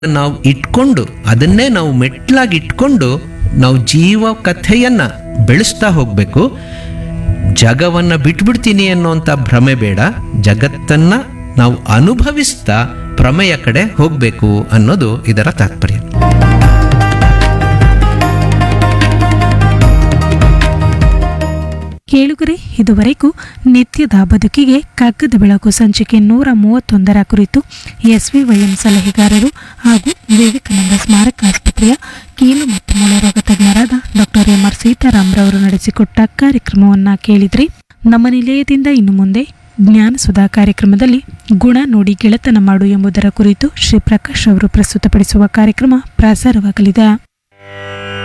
ನಾವು ಇಟ್ಕೊಂಡು ಅದನ್ನೇ ನಾವು ಮೆಟ್ಲಾಗಿ ಇಟ್ಕೊಂಡು ನಾವು ಜೀವ ಕಥೆಯನ್ನ ಬೆಳೆಸ್ತಾ ಹೋಗ್ಬೇಕು ಜಗವನ್ನ ಬಿಟ್ಬಿಡ್ತೀನಿ ಅನ್ನೋಂಥ ಭ್ರಮೆ ಬೇಡ ಜಗತ್ತನ್ನ ನಾವು ಅನುಭವಿಸ್ತಾ ಪ್ರಮೆಯ ಕಡೆ ಹೋಗ್ಬೇಕು ಅನ್ನೋದು ಇದರ ತಾತ್ಪರ್ಯ ಕೇಳುಗರೆ ಇದುವರೆಗೂ ನಿತ್ಯದ ಬದುಕಿಗೆ ಕಗ್ಗದ ಬೆಳಕು ಸಂಚಿಕೆ ನೂರ ಮೂವತ್ತೊಂದರ ಕುರಿತು ಎಸ್ವಿವೈಎಂ ಸಲಹೆಗಾರರು ಹಾಗೂ ವಿವೇಕಾನಂದ ಸ್ಮಾರಕ ಆಸ್ಪತ್ರೆಯ ಕೀಲು ಮತ್ತು ಮೊಳರೋಗ ತಜ್ಞರಾದ ಡಾಕ್ಟರ್ ಎಂ ಆರ್ ಸೀತಾರಾಮ್ರವರು ನಡೆಸಿಕೊಟ್ಟ ಕಾರ್ಯಕ್ರಮವನ್ನು ಕೇಳಿದ್ರಿ ನಮ್ಮ ನಿಲಯದಿಂದ ಇನ್ನು ಮುಂದೆ ಜ್ಞಾನ ಸುಧಾ ಕಾರ್ಯಕ್ರಮದಲ್ಲಿ ಗುಣ ನೋಡಿ ಗೆಳೆತನ ಮಾಡು ಎಂಬುದರ ಕುರಿತು ಶ್ರೀ ಪ್ರಕಾಶ್ ಅವರು ಪ್ರಸ್ತುತಪಡಿಸುವ ಕಾರ್ಯಕ್ರಮ ಪ್ರಸಾರವಾಗಲಿದೆ